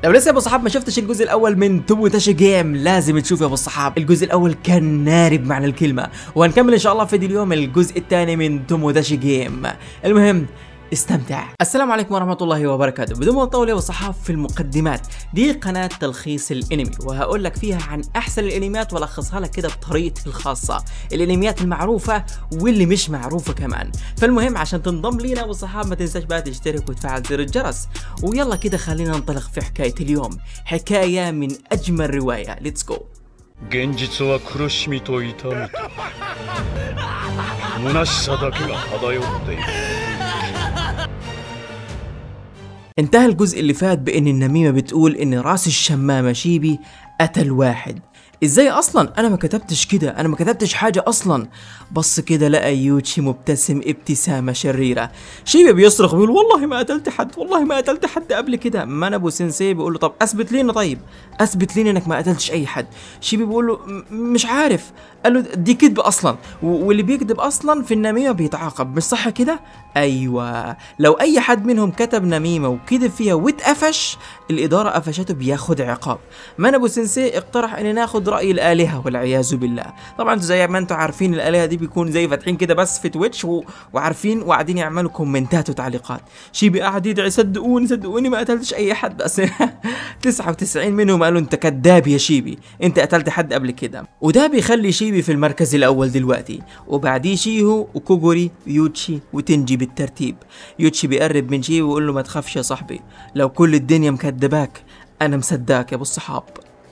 لو لسه يا ابو صحاب ما شفتش الجزء الاول من توموتاشي جيم لازم تشوف يا ابو الصحاب الجزء الاول كان ناري بمعنى الكلمه وهنكمل ان شاء الله في فيديو اليوم الجزء الثاني من توموتاشي جيم المهم استمتع السلام عليكم ورحمة الله وبركاته بدون ما نطول يا الصحاب في المقدمات دي قناة تلخيص الانمي وهقول لك فيها عن احسن الانميات والخصها لك كده بطريقتي الخاصة الانميات المعروفة واللي مش معروفة كمان فالمهم عشان تنضم لينا ابو الصحاب ما تنساش بقى تشترك وتفعل زر الجرس ويلا كده خلينا ننطلق في حكاية اليوم حكاية من اجمل رواية ليتس جو 現実は苦しみと痛みと虚しさだけが漂っている انتهى الجزء اللي فات بان النميمة بتقول ان راس الشمامة شيبي قتل واحد ازاي اصلا انا ما كتبتش كده انا ما كتبتش حاجة اصلا بص كده لقى يوتشي مبتسم ابتسامة شريرة شيبي بيصرخ بيقول والله ما قتلت حد والله ما قتلت حد قبل كده مانابو سينسي بيقول له طب اثبت لينا طيب اثبت لينا انك ما قتلتش اي حد شيبي بيقول له "م- مش عارف قال له دي كذب اصلا و- واللي بيكذب اصلا في النميمة بيتعاقب مش صح كده ايوه لو اي حد منهم كتب نميمة وكذب فيها واتقفش الادارة قفشته بياخد عقاب مانابو سينسي اقترح ان ناخد راي الالهة والعياذ بالله طبعا انتوا زي ما انتوا عارفين الالهة دي بيكون زي فاتحين كده بس في تويتش و... وعارفين وقاعدين يعملوا كومنتات وتعليقات شيبي قاعد يدعي صدقوني صدقوني ما قتلتش اي حد بس 99 منهم قالوا انت كذاب يا شيبي انت قتلت حد قبل كده وده بيخلي شيبي في المركز الاول دلوقتي وبعديه شيهو وكوجوري ويوتشي وتنجي بالترتيب يوتشي بيقرب من شيبي ويقول له ما تخافش يا صاحبي لو كل الدنيا مكدباك انا مصدقك يا ابو الصحاب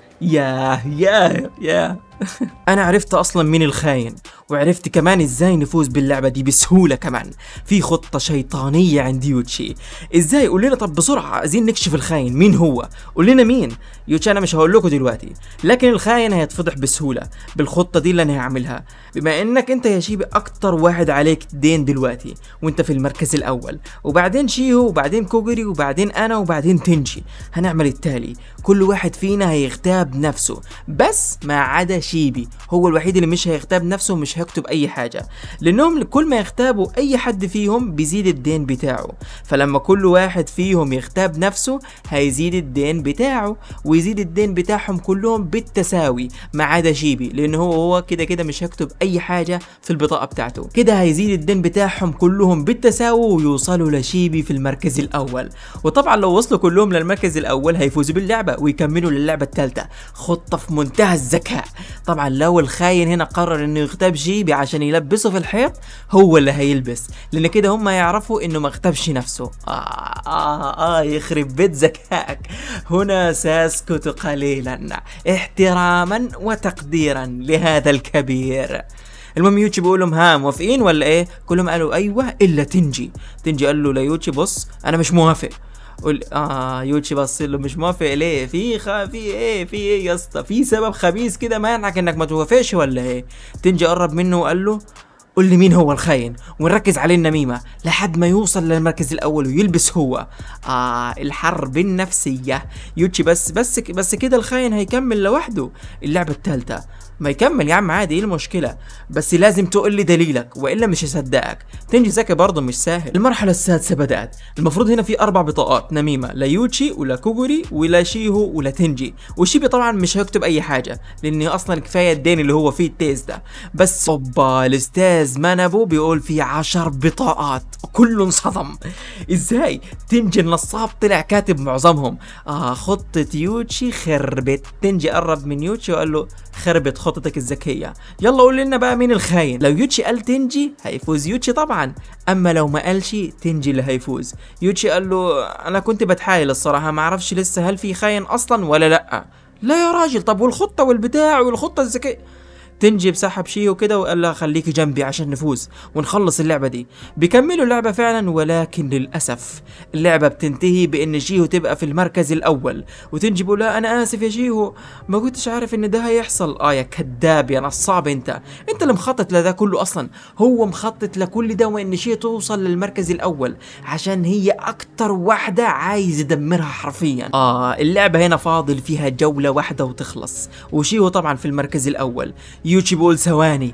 ياه ياه ياه انا عرفت اصلا مين الخاين وعرفت كمان ازاي نفوز باللعبة دي بسهولة كمان في خطة شيطانية عند يوتشي ازاي قول لنا طب بسرعة عايزين نكشف الخاين مين هو قول لنا مين يوتشي انا مش هقول لكم دلوقتي لكن الخاين هيتفضح بسهولة بالخطة دي اللي انا هعملها بما انك انت يا شيبي اكتر واحد عليك دين دلوقتي وانت في المركز الاول وبعدين شيهو وبعدين كوجري وبعدين انا وبعدين تنجي هنعمل التالي كل واحد فينا هيغتاب نفسه بس ما عدا شيبي هو الوحيد اللي مش هيغتاب نفسه ومش هيكتب اي حاجة لانهم كل ما يغتابوا اي حد فيهم بيزيد الدين بتاعه فلما كل واحد فيهم يغتاب نفسه هيزيد الدين بتاعه ويزيد الدين بتاعهم كلهم بالتساوي ما عدا شيبي لان هو هو كده كده مش هيكتب اي حاجة في البطاقة بتاعته كده هيزيد الدين بتاعهم كلهم بالتساوي ويوصلوا لشيبي في المركز الاول وطبعا لو وصلوا كلهم للمركز الاول هيفوزوا باللعبة ويكملوا للعبة الثالثة خطة في منتهى الذكاء طبعا لو الخاين هنا قرر انه يغتاب شيبي عشان يلبسه في الحيط هو اللي هيلبس لان كده هم يعرفوا انه ما اغتابش نفسه آه, آه, اه يخرب بيت ذكائك هنا ساسكت قليلا احتراما وتقديرا لهذا الكبير المهم يوتشي بيقول لهم ها موافقين ولا ايه كلهم قالوا ايوه الا تنجي تنجي قال له ليوتشي بص انا مش موافق قول اه يوتشي بص له مش موافق ليه في خ... في ايه في ايه يا اسطى في سبب خبيث كده مانعك انك ما توافقش ولا ايه تنجي قرب منه وقال له قول لي مين هو الخاين ونركز عليه النميمة لحد ما يوصل للمركز الأول ويلبس هو آه الحرب النفسية يوتشي بس بس بس كده الخاين هيكمل لوحده اللعبة الثالثة ما يكمل يا عم عادي ايه المشكلة بس لازم تقول لي دليلك والا مش هصدقك تنجي ذكي برضه مش سهل المرحلة السادسة بدأت المفروض هنا في أربع بطاقات نميمة ليوتشي ولا كوجوري ولا شيهو ولا تنجي وشيبي طبعا مش هيكتب أي حاجة لأن أصلا كفاية الدين اللي هو فيه التيز ده بس اوبا الأستاذ مانابو بيقول في عشر بطاقات كله انصدم ازاي تنجي النصاب طلع كاتب معظمهم اه خطة يوتشي خربت تنجي قرب من يوتشي وقال له خربت خطتك الذكية يلا قول لنا بقى مين الخاين لو يوتشي قال تنجي هيفوز يوتشي طبعا اما لو ما قالش تنجي اللي هيفوز يوتشي قال له انا كنت بتحايل الصراحة ما اعرفش لسه هل في خاين اصلا ولا لا لا يا راجل طب والخطة والبتاع والخطة الذكية تنجي بسحب شيء وكده وقال لها خليكي جنبي عشان نفوز ونخلص اللعبة دي بيكملوا اللعبة فعلا ولكن للأسف اللعبة بتنتهي بإن شيهو تبقى في المركز الأول وتنجي بيقول لها أنا آسف يا شيهو ما كنتش عارف إن ده هيحصل آه يا كداب يا نصاب أنت أنت اللي مخطط لده كله أصلا هو مخطط لكل ده وإن شيهو توصل للمركز الأول عشان هي أكتر واحدة عايز يدمرها حرفيا آه اللعبة هنا فاضل فيها جولة واحدة وتخلص وشيهو طبعا في المركز الأول يوتشي بيقول ثواني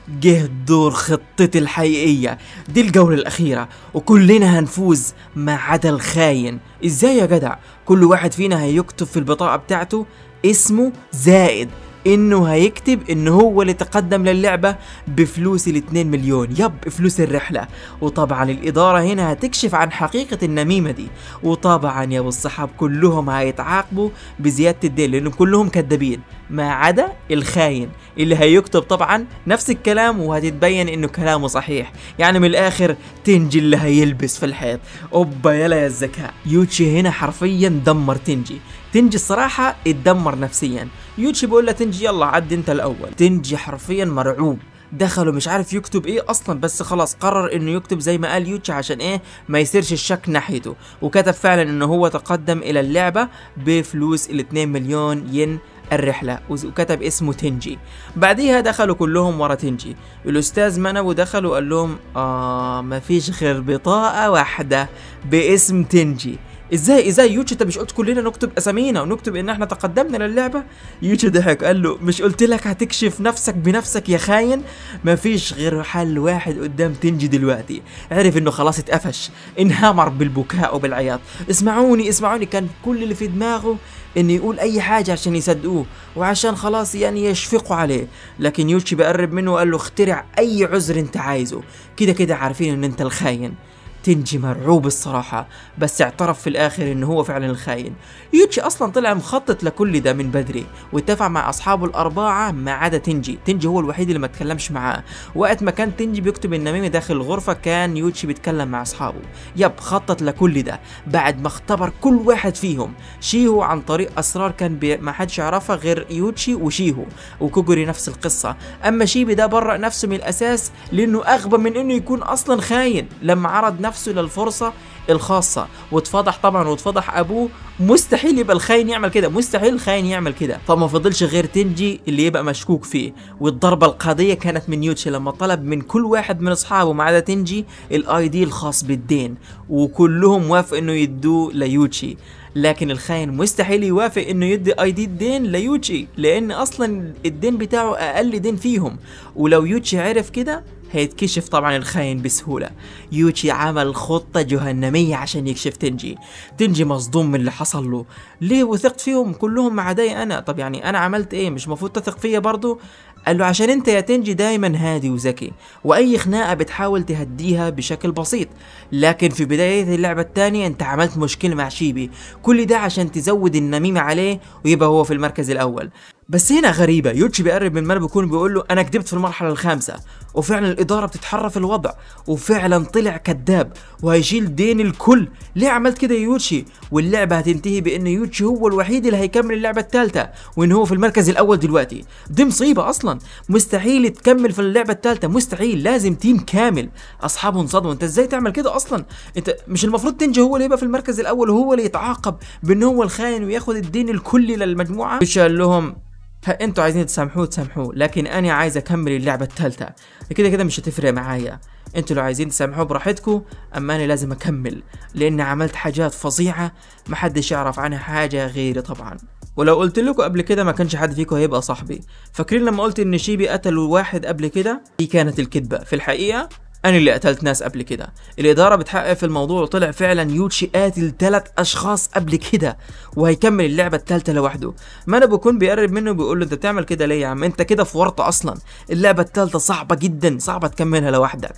جه دور خطتي الحقيقية دي الجولة الأخيرة وكلنا هنفوز ما عدا الخاين ازاي يا جدع كل واحد فينا هيكتب في البطاقة بتاعته اسمه زائد انه هيكتب انه هو اللي تقدم للعبة بفلوس ال 2 مليون يب فلوس الرحلة وطبعا الادارة هنا هتكشف عن حقيقة النميمة دي وطبعا يا ابو الصحاب كلهم هيتعاقبوا بزيادة الدين لانهم كلهم كذابين ما عدا الخاين اللي هيكتب طبعا نفس الكلام وهتتبين انه كلامه صحيح يعني من الاخر تنجي اللي هيلبس في الحيط اوبا يلا يا الذكاء يوتشي هنا حرفيا دمر تنجي تنجي الصراحة اتدمر نفسيا يوتشي بيقول له تنجي يلا عد انت الاول تنجي حرفيا مرعوب دخل ومش عارف يكتب ايه اصلا بس خلاص قرر انه يكتب زي ما قال يوتشي عشان ايه ما يصيرش الشك ناحيته وكتب فعلا انه هو تقدم الى اللعبة بفلوس ال 2 مليون ين الرحلة وكتب اسمه تنجي بعديها دخلوا كلهم ورا تنجي الأستاذ منو دخل وقال لهم آه ما فيش غير بطاقة واحدة باسم تنجي ازاي ازاي يوتشي انت مش قلت كلنا نكتب اسامينا ونكتب ان احنا تقدمنا للعبه يوتشي ضحك قال له مش قلت لك هتكشف نفسك بنفسك يا خاين مفيش غير حل واحد قدام تنجي دلوقتي عرف انه خلاص اتقفش انهمر بالبكاء وبالعياط اسمعوني اسمعوني كان كل اللي في دماغه انه يقول اي حاجه عشان يصدقوه وعشان خلاص يعني يشفقوا عليه لكن يوتشي بقرب منه وقال له اخترع اي عذر انت عايزه كده كده عارفين ان انت الخاين تنجي مرعوب الصراحة بس اعترف في الآخر إنه هو فعلا الخاين يوتشي أصلا طلع مخطط لكل ده من بدري واتفق مع أصحابه الأربعة ما عدا تنجي تنجي هو الوحيد اللي ما اتكلمش معاه وقت ما كان تنجي بيكتب النميمة داخل الغرفة كان يوتشي بيتكلم مع أصحابه يب خطط لكل ده بعد ما اختبر كل واحد فيهم شيهو عن طريق أسرار كان بي... ما حدش يعرفها غير يوتشي وشيهو وكوجوري نفس القصة أما شيبي ده برأ نفسه من الأساس لأنه أغبى من إنه يكون أصلا خاين لما عرض نفسه للفرصة الخاصة واتفضح طبعا واتفضح ابوه مستحيل يبقى الخاين يعمل كده مستحيل الخاين يعمل كده فما فضلش غير تنجي اللي يبقى مشكوك فيه والضربة القاضية كانت من يوتشي لما طلب من كل واحد من اصحابه ما عدا تنجي الاي دي الخاص بالدين وكلهم وافق انه يدوه ليوتشي لكن الخاين مستحيل يوافق انه يدي اي دي الدين ليوتشي لان اصلا الدين بتاعه اقل دين فيهم ولو يوتشي عرف كده هيتكشف طبعا الخاين بسهولة يوتشي عمل خطة جهنمية عشان يكشف تنجي تنجي مصدوم من اللي حصل له ليه وثقت فيهم كلهم ما عداي انا طب يعني انا عملت ايه مش المفروض تثق فيا برضو قال له عشان انت يا تنجي دايما هادي وذكي واي خناقه بتحاول تهديها بشكل بسيط لكن في بدايه اللعبه الثانيه انت عملت مشكله مع شيبي كل ده عشان تزود النميمه عليه ويبقى هو في المركز الاول بس هنا غريبة يوتشي بيقرب من مال بيكون بيقول له أنا كدبت في المرحلة الخامسة وفعلا الإدارة بتتحرى الوضع وفعلا طلع كذاب وهيشيل دين الكل ليه عملت كده يا يوتشي واللعبة هتنتهي بأن يوتشي هو الوحيد اللي هيكمل اللعبة الثالثة وإن هو في المركز الأول دلوقتي دي مصيبة أصلا مستحيل تكمل في اللعبة الثالثة مستحيل لازم تيم كامل أصحابه انصدموا أنت إزاي تعمل كده أصلا أنت مش المفروض تنجي هو اللي يبقى في المركز الأول وهو اللي يتعاقب بأن هو الخاين وياخد الدين الكلي للمجموعة مش قال لهم ها انتوا عايزين تسامحوه تسامحوه لكن انا عايز اكمل اللعبه الثالثه كده كده مش هتفرق معايا انتوا لو عايزين تسامحوه براحتكم اما انا لازم اكمل لاني عملت حاجات فظيعه محدش يعرف عنها حاجه غيري طبعا ولو قلت لكم قبل كده ما كانش حد فيكم هيبقى صاحبي فاكرين لما قلت ان شيبي قتل واحد قبل كده دي كانت الكذبه في الحقيقه انا اللي قتلت ناس قبل كده الاداره بتحقق في الموضوع وطلع فعلا يوتشي قاتل ثلاث اشخاص قبل كده وهيكمل اللعبه الثالثه لوحده ما انا بكون بيقرب منه وبيقول له انت بتعمل كده ليه يا عم انت كده في ورطه اصلا اللعبه الثالثه صعبه جدا صعبه تكملها لوحدك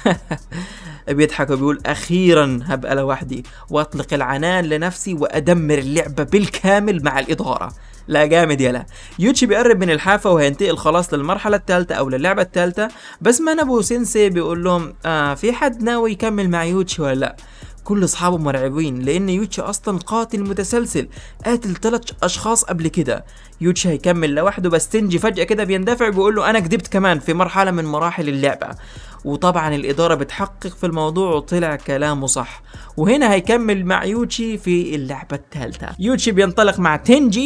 بيضحك وبيقول اخيرا هبقى لوحدي واطلق العنان لنفسي وادمر اللعبه بالكامل مع الاداره لا جامد يلا يوتشي بيقرب من الحافة وهينتقل خلاص للمرحلة الثالثة أو للعبة الثالثة بس مانابو سينسي بيقول لهم آه في حد ناوي يكمل مع يوتشي ولا لأ كل اصحابه مرعوبين لان يوتشي اصلا قاتل متسلسل قاتل ثلاث اشخاص قبل كده يوتشي هيكمل لوحده بس تنجي فجاه كده بيندفع بيقول له انا كدبت كمان في مرحله من مراحل اللعبه وطبعا الاداره بتحقق في الموضوع وطلع كلامه صح وهنا هيكمل مع يوتشي في اللعبه الثالثه يوتشي بينطلق مع تنجي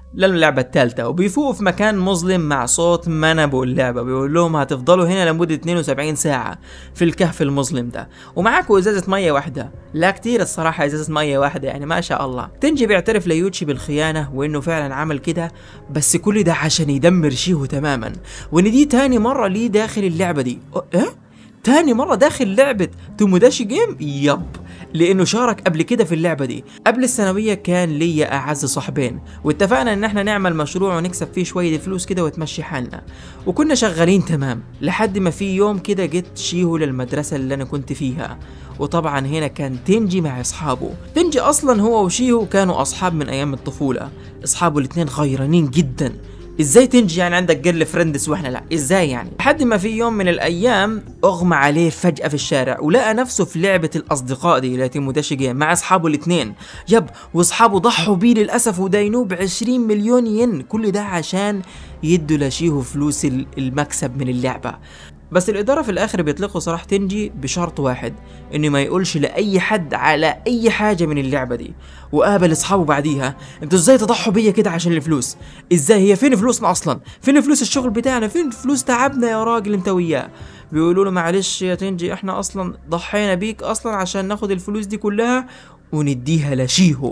للعبة الثالثة وبيفوقوا في مكان مظلم مع صوت منبو اللعبة بيقول لهم هتفضلوا هنا لمدة 72 ساعة في الكهف المظلم ده ومعاكوا ازازة مية واحدة لا كتير الصراحة ازازة مية واحدة يعني ما شاء الله تنجي بيعترف ليوتشي بالخيانة وانه فعلا عمل كده بس كل ده عشان يدمر شيهو تماما وان دي تاني مرة ليه داخل اللعبة دي أه؟ ايه؟ تاني مرة داخل لعبة توموداشي جيم يب لانه شارك قبل كده في اللعبه دي قبل الثانويه كان ليا اعز صاحبين واتفقنا ان احنا نعمل مشروع ونكسب فيه شويه فلوس كده وتمشي حالنا وكنا شغالين تمام لحد ما في يوم كده جيت شيهو للمدرسه اللي انا كنت فيها وطبعا هنا كان تنجي مع اصحابه تنجي اصلا هو وشيهو كانوا اصحاب من ايام الطفوله اصحابه الاتنين غيرانين جدا ازاي تنجي يعني عندك جيرل فريندز واحنا لا ازاي يعني لحد ما في يوم من الايام اغمى عليه فجاه في الشارع ولقى نفسه في لعبه الاصدقاء دي اللي تيموداشي جيم مع اصحابه الاثنين يب واصحابه ضحوا بيه للاسف وداينوه ب 20 مليون ين كل ده عشان يدوا لشيهو فلوس ال- المكسب من اللعبه بس الإدارة في الآخر بيطلقوا سراح تنجي بشرط واحد إنه ما يقولش لأي حد على أي حاجة من اللعبة دي وقابل أصحابه بعديها أنتوا إزاي تضحوا بيا كده عشان الفلوس إزاي هي فين فلوسنا أصلا فين فلوس الشغل بتاعنا فين فلوس تعبنا يا راجل أنت وياه بيقولوا له معلش يا تنجي احنا اصلا ضحينا بيك اصلا عشان ناخد الفلوس دي كلها ونديها لشيهو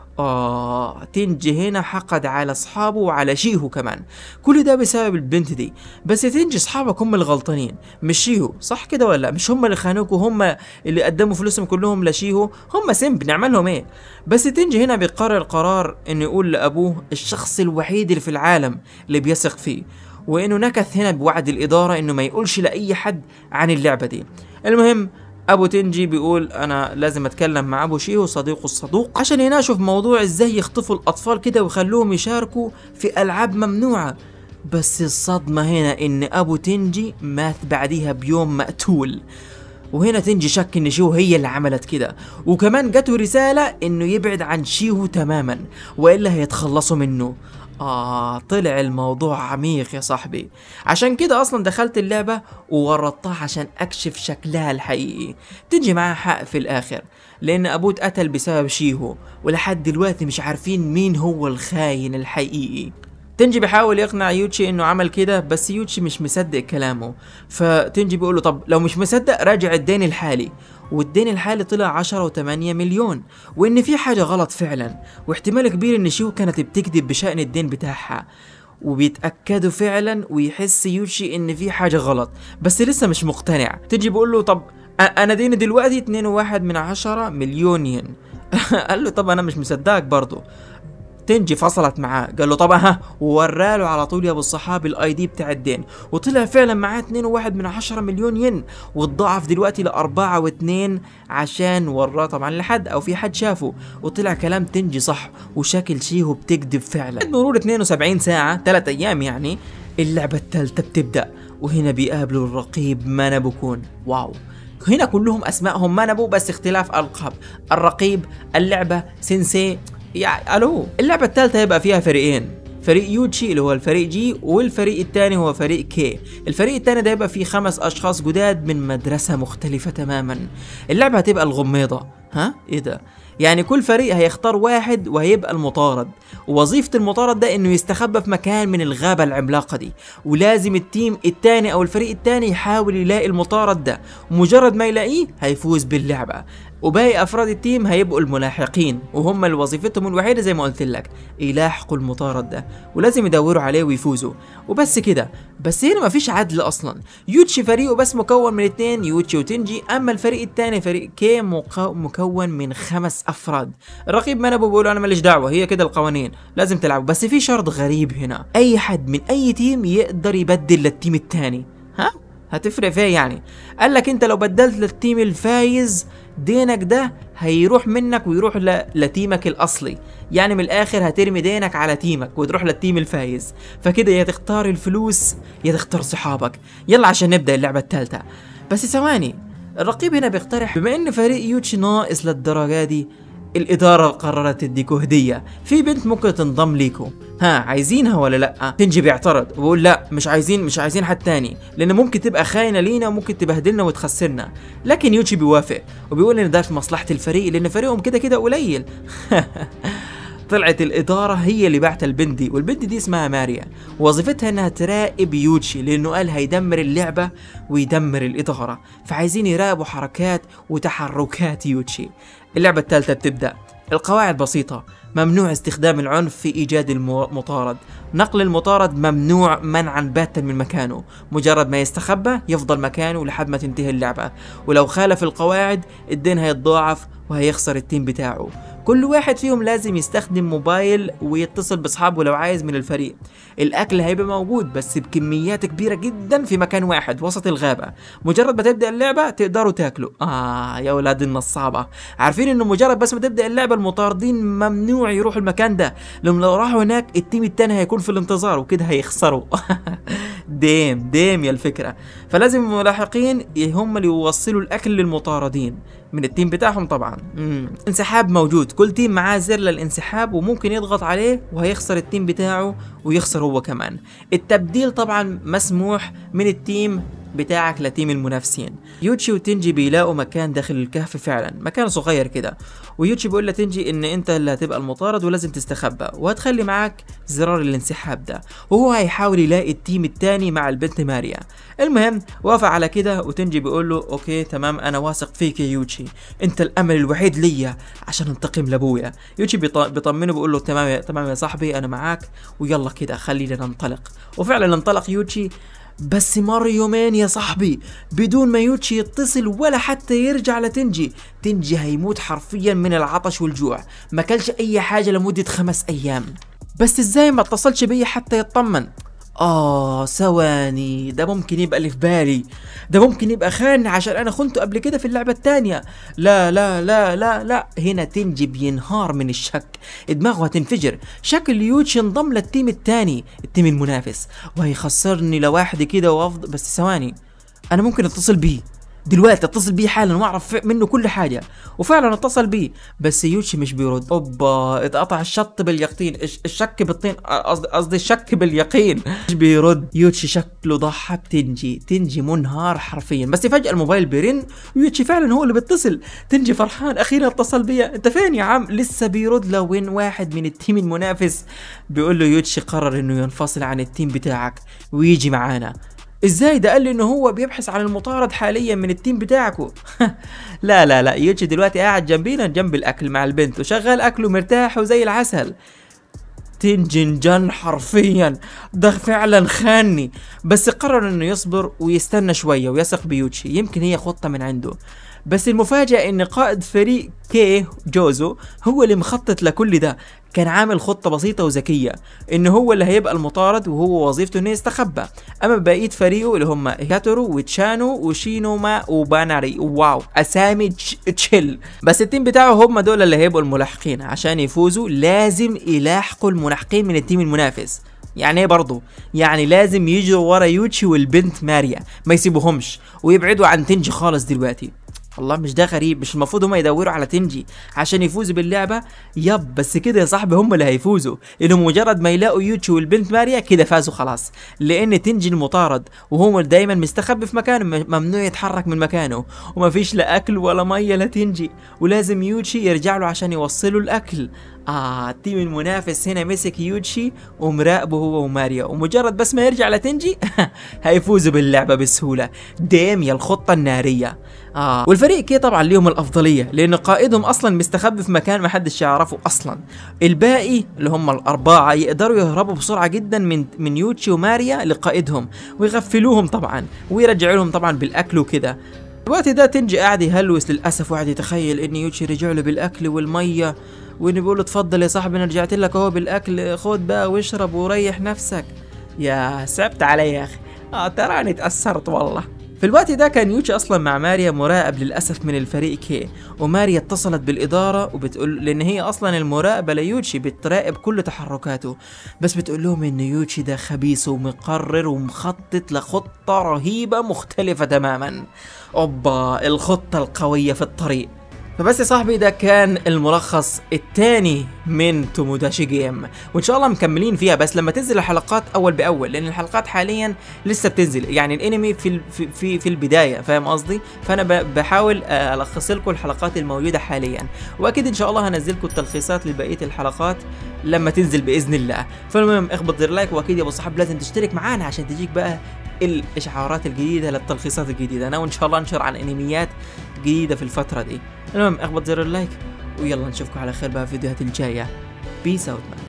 آه تنجي هنا حقد على أصحابه وعلى شيهو كمان كل ده بسبب البنت دي بس تنجي أصحابك هم الغلطانين مش شيهو صح كده ولا مش هم اللي خانوك وهم اللي قدموا فلوسهم كلهم لشيهو هم سمب نعمل لهم ايه بس تنجي هنا بيقرر قرار انه يقول لأبوه الشخص الوحيد اللي في العالم اللي بيثق فيه وانه نكث هنا بوعد الإدارة انه ما يقولش لأي حد عن اللعبة دي المهم ابو تنجي بيقول انا لازم اتكلم مع ابو شيهو صديقه الصدوق عشان يناقشوا في موضوع ازاي يخطفوا الاطفال كده ويخلوهم يشاركوا في العاب ممنوعه بس الصدمه هنا ان ابو تنجي مات بعديها بيوم مقتول وهنا تنجي شك ان شيهو هي اللي عملت كده وكمان جاته رساله انه يبعد عن شيهو تماما والا هيتخلصوا منه آه طلع الموضوع عميق يا صاحبي عشان كده أصلا دخلت اللعبة وورطتها عشان أكشف شكلها الحقيقي تنجي معاها حق في الآخر لأن أبوه اتقتل بسبب شيهو ولحد دلوقتي مش عارفين مين هو الخاين الحقيقي تنجي بيحاول يقنع يوتشي انه عمل كده بس يوتشي مش مصدق كلامه فتنجي بيقول له طب لو مش مصدق راجع الدين الحالي والدين الحالي طلع 10 و8 مليون وان في حاجه غلط فعلا واحتمال كبير ان شيو كانت بتكذب بشان الدين بتاعها وبيتاكدوا فعلا ويحس يوشي ان في حاجه غلط بس لسه مش مقتنع تنجي بيقول له طب أ- انا ديني دلوقتي 2.1 من عشرة مليون ين قال له طب انا مش مصدقك برضه تنجي فصلت معاه قال له طبعا ها ووراله على طول يا ابو الصحابي الاي دي بتاع الدين وطلع فعلا معاه 2.1 من عشرة مليون ين واتضاعف دلوقتي لأربعة واتنين عشان وراه طبعا لحد او في حد شافه وطلع كلام تنجي صح وشكل شيهو بتكذب فعلا بعد مرور 72 ساعة 3 ايام يعني اللعبة الثالثة بتبدأ وهنا بيقابلوا الرقيب مانابوكون واو هنا كلهم اسمائهم مانابو بس اختلاف القاب الرقيب اللعبة سينسي يا الو اللعبة الثالثة هيبقى فيها فريقين فريق يوتشي اللي هو الفريق جي والفريق الثاني هو فريق كي الفريق الثاني ده هيبقى فيه خمس اشخاص جداد من مدرسة مختلفة تماما اللعبة هتبقى الغميضة ها ايه ده يعني كل فريق هيختار واحد وهيبقى المطارد ووظيفة المطارد ده انه يستخبى في مكان من الغابة العملاقة دي ولازم التيم التاني او الفريق التاني يحاول يلاقي المطارد ده ومجرد ما يلاقيه هيفوز باللعبة وباقي افراد التيم هيبقوا الملاحقين وهم اللي وظيفتهم الوحيده زي ما قلت لك يلاحقوا المطارد ده ولازم يدوروا عليه ويفوزوا وبس كده بس هنا مفيش عدل اصلا يوتشي فريقه بس مكون من اتنين يوتشي وتنجي اما الفريق التاني فريق كي مكو- مكون من خمس افراد الرقيب منبو بيقول انا ماليش دعوه هي كده القوانين لازم تلعبوا بس في شرط غريب هنا اي حد من اي تيم يقدر يبدل للتيم التاني ها هتفرق فيها يعني قال لك انت لو بدلت للتيم الفايز دينك ده هيروح منك ويروح ل... لتيمك الاصلي يعني من الاخر هترمي دينك على تيمك وتروح للتيم الفايز فكده يا تختار الفلوس يا تختار صحابك يلا عشان نبدا اللعبه الثالثه بس ثواني الرقيب هنا بيقترح بما ان فريق يوتشي ناقص للدرجه دي الإدارة قررت تديكوا هدية في بنت ممكن تنضم ليكوا ها عايزينها ولا لأ تنجي بيعترض وبيقول لأ مش عايزين مش عايزين حد تاني لأن ممكن تبقى خاينة لينا وممكن تبهدلنا وتخسرنا لكن يوتشي بيوافق وبيقول إن ده في مصلحة الفريق لأن فريقهم كده كده قليل طلعت الاداره هي اللي بعت البنت دي والبنت دي اسمها ماريا وظيفتها انها تراقب يوتشي لانه قال هيدمر اللعبه ويدمر الاداره فعايزين يراقبوا حركات وتحركات يوتشي اللعبه الثالثه بتبدا القواعد بسيطة ممنوع استخدام العنف في إيجاد المطارد نقل المطارد ممنوع منعا باتا من مكانه مجرد ما يستخبى يفضل مكانه لحد ما تنتهي اللعبة ولو خالف القواعد الدين هيتضاعف وهيخسر التيم بتاعه كل واحد فيهم لازم يستخدم موبايل ويتصل باصحابه لو عايز من الفريق الاكل هيبقى موجود بس بكميات كبيره جدا في مكان واحد وسط الغابه مجرد ما تبدا اللعبه تقدروا تاكلوا اه يا اولاد النصابه عارفين انه مجرد بس ما تبدا اللعبه المطاردين ممنوع يروحوا المكان ده لانه لو راحوا هناك التيم التاني هيكون في الانتظار وكده هيخسروا ديم ديم يا الفكره فلازم الملاحقين هم اللي يوصلوا الاكل للمطاردين من التيم بتاعهم طبعا مم. انسحاب موجود كل تيم معاه زر للانسحاب وممكن يضغط عليه وهيخسر التيم بتاعه ويخسر هو كمان التبديل طبعا مسموح من التيم بتاعك لتيم المنافسين يوتشي وتنجي بيلاقوا مكان داخل الكهف فعلا مكان صغير كده ويوتشي بيقول لتنجي ان انت اللي هتبقى المطارد ولازم تستخبى وهتخلي معاك زرار الانسحاب ده وهو هيحاول يلاقي التيم التاني مع البنت ماريا المهم وافق على كده وتنجي بيقول له اوكي تمام انا واثق فيك يا يوتشي انت الامل الوحيد ليا عشان انتقم لابويا يوتشي بيطمنه بيقول له تمام يا تمام يا صاحبي انا معاك ويلا كده خلينا ننطلق وفعلا انطلق يوتشي بس مر يومين يا صاحبي بدون ما يوتشي يتصل ولا حتى يرجع لتنجي تنجي هيموت حرفيا من العطش والجوع ما كلش اي حاجة لمدة خمس ايام بس ازاي ما اتصلش بي حتى يطمن آه ثواني ده ممكن يبقى اللي في بالي ده ممكن يبقى خان عشان أنا خنته قبل كده في اللعبة التانية لا لا لا لا لا هنا تنجي بينهار من الشك دماغه هتنفجر شكل يوتش انضم للتيم التاني التيم المنافس وهيخسرني لوحدي كده وأفضل بس ثواني أنا ممكن أتصل بيه دلوقتي اتصل بيه حالا واعرف منه كل حاجه وفعلا اتصل بيه بس يوتشي مش بيرد اوبا اتقطع الشط باليقين الشك بالطين قصدي قصدي الشك باليقين مش بيرد يوتشي شكله ضحى بتنجي تنجي منهار حرفيا بس فجاه الموبايل بيرن ويوتشي فعلا هو اللي بيتصل تنجي فرحان اخيرا اتصل بيا انت فين يا عم لسه بيرد لو وين واحد من التيم المنافس بيقول له يوتشي قرر انه ينفصل عن التيم بتاعك ويجي معانا ازاي ده قال لي انه هو بيبحث عن المطارد حاليا من التيم بتاعكو لا لا لا يوتشي دلوقتي قاعد جنبينا جنب الاكل مع البنت وشغال اكله مرتاح وزي العسل تنجنجن حرفيا ده فعلا خاني بس قرر انه يصبر ويستنى شوية ويثق بيوتشي يمكن هي خطة من عنده بس المفاجأة ان قائد فريق كي جوزو هو اللي مخطط لكل ده كان عامل خطة بسيطة وذكية ان هو اللي هيبقى المطارد وهو وظيفته انه يستخبى اما بقية فريقه اللي هم هاتورو وتشانو وشينوما وباناري واو اسامي تشيل بس التيم بتاعه هم دول اللي هيبقوا الملاحقين عشان يفوزوا لازم يلاحقوا الملاحقين من التيم المنافس يعني ايه برضه يعني لازم يجروا ورا يوتشي والبنت ماريا ما يسيبوهمش ويبعدوا عن تنجي خالص دلوقتي الله مش ده غريب مش المفروض هما يدوروا على تنجي عشان يفوزوا باللعبة يب بس كده يا صاحبي هم اللي هيفوزوا انهم مجرد ما يلاقوا يوتشي والبنت ماريا كده فازوا خلاص لان تنجي المطارد وهو دايما مستخبي في مكانه ممنوع يتحرك من مكانه وما فيش لا اكل ولا ميه لتنجي ولازم يوتشي يرجع له عشان يوصلوا الاكل آه التيم المنافس هنا مسك يوتشي ومراقبه هو وماريا ومجرد بس ما يرجع لتنجي هيفوزوا باللعبة بسهولة ديم يا الخطة النارية آه والفريق كي طبعا ليهم الأفضلية لأن قائدهم أصلا مستخبي في مكان ما حدش يعرفه أصلا الباقي اللي هم الأربعة يقدروا يهربوا بسرعة جدا من من يوتشي وماريا لقائدهم ويغفلوهم طبعا ويرجعوا لهم طبعا بالأكل وكده الوقت ده تنجي قاعد يهلوس للأسف وقاعد يتخيل إن يوتشي رجع له بالأكل والمية وإنه بيقول له اتفضل يا صاحبي أنا رجعت لك أهو بالأكل خد بقى واشرب وريح نفسك يا سبت علي يا أخي آه تراني اتأثرت والله في الوقت ده كان يوتشي اصلا مع ماريا مراقب للاسف من الفريق كي وماريا اتصلت بالاداره وبتقول لان هي اصلا المراقبه ليوتشي بتراقب كل تحركاته بس بتقول لهم ان يوتشي ده خبيث ومقرر ومخطط لخطه رهيبه مختلفه تماما اوبا الخطه القويه في الطريق فبس يا صاحبي ده كان الملخص الثاني من توموداشي جيم وان شاء الله مكملين فيها بس لما تنزل الحلقات اول باول لان الحلقات حاليا لسه بتنزل يعني الانمي في ال- في في, في البدايه فاهم قصدي فانا ب- بحاول آه، الخص لكم الحلقات الموجوده حاليا واكيد ان شاء الله هنزل لكم التلخيصات لبقيه الحلقات لما تنزل باذن الله فالمهم اخبط زر لايك واكيد يا ابو صاحب لازم تشترك معانا عشان تجيك بقى الاشعارات الجديده للتلخيصات الجديده انا وان شاء الله انشر عن انميات جديده في الفتره دي المهم اخبط زر اللايك ويلا نشوفكم على خير بقى في الفيديوهات الجايه بيس اوت